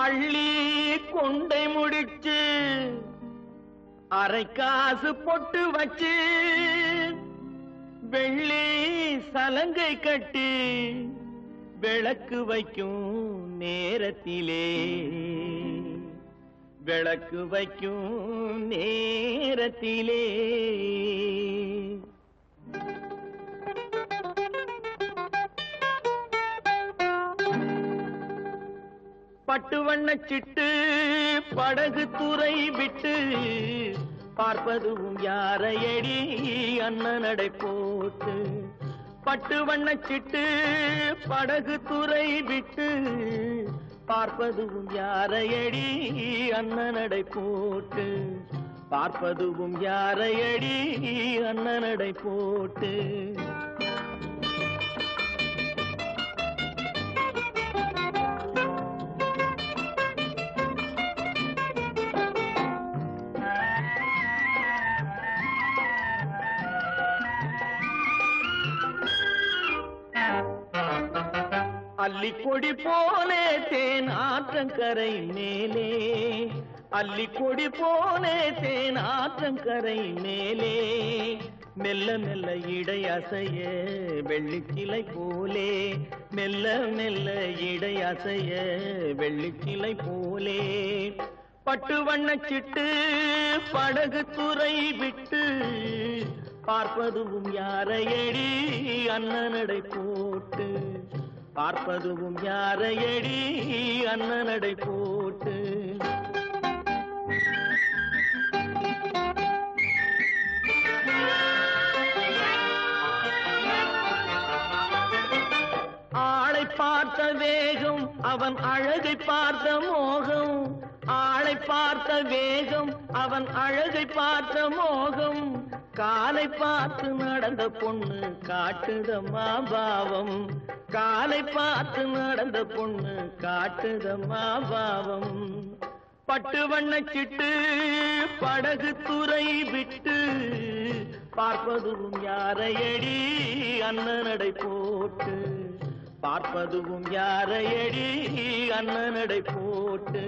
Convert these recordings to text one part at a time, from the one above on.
அள்ளி கொண்டை முடிச்சு அரை காசு பொட்டு வச்சு வெள்ளி சலங்கை கட்டி விளக்கு வைக்கும் நேரத்திலே விளக்கு வைக்கும் நேரத்திலே பட்டு வண்ண சிட்டு படகு துறை விட்டு பார்ப்பதும் யாரையடி அண்ணனடை போட்டு பட்டு வண்ண சிட்டு படகு துறை விட்டு பார்ப்பதும் யாரையடி அண்ணனடை போட்டு பார்ப்பதும் யாரையடி அண்ணனடை போட்டு அல்லி கொடி போலே தேன் ஆற்றங்கரை மேலே அல்லி கொடி போலே தேன் ஆற்றங்கரை மேலே மெல்ல மெல்ல இடை அசைய வெள்ளிக்கிளை போலே மெல்ல மெல்ல இடை அசைய வெள்ளிக்கிளை போலே பட்டு வண்ண சிட்டு படகு துறை விட்டு பார்ப்பதும் யாரையடி அண்ணனடை போட்டு பார்ப்பதும் யாரையடி அண்ணனடை போட்டு ஆளை பார்த்த வேகம் அவன் அழகை பார்த்த மோகம் ஆளை பார்த்த வேகம் அவன் அழகை பார்த்த மோகம் காலை பார்த்து நடந்த பொண்ணு காட்டுதம்மா பாவம் காலை பார்த்து நடந்த பொண்ணு காட்டுதம்மா பாவம் பட்டு வண்ண சிட்டு படகு துறை விட்டு பார்ப்பதும் யாரையடி அண்ணனடை போட்டு பார்ப்பதும் யாரையடி அண்ணனடை போட்டு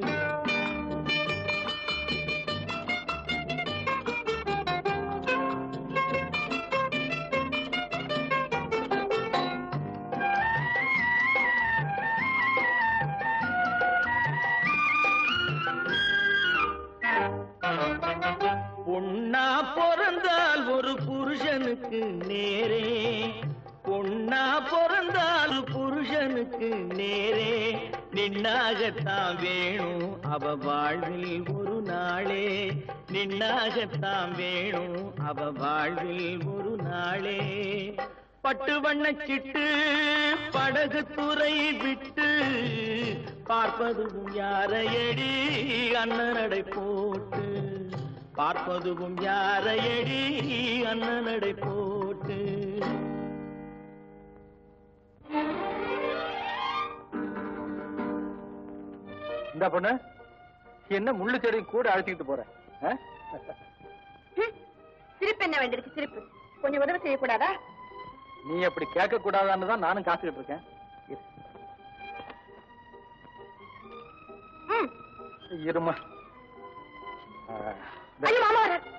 பொன்னா பிறந்தால் ஒரு புருஷனுக்கு நேரே பொன்னா பிறந்தால் புருஷனுக்கு நேரே நின்னாகத்தான் வேணும் அவ வாழ்வில் ஒரு நாளே நின்னாகத்தான் வேணும் அவ வாழ்வில் ஒரு நாளே பட்டு வண்ண சிட்டு படகு துறை விட்டு பார்ப்பதும் யாரையடி அண்ணனடை போட்டு பார்ப்பதும் யாரையடி அண்ணனடை போட்டு இந்த பொண்ணு என்ன முள்ளு செடி கூட அழைச்சிக்கிட்டு போற ஆ? சிரிப்பு என்ன வேண்டியிருக்கு சிரிப்பு கொஞ்சம் உதவி செய்யக்கூடாதா நீ அப்படி கேட்க கூடாதான்னு தான் நானும் காத்துக்கிட்டு இருக்கேன் இரு. ம். இருமா ஆ, ஐயோ மாமா வர்றாரு.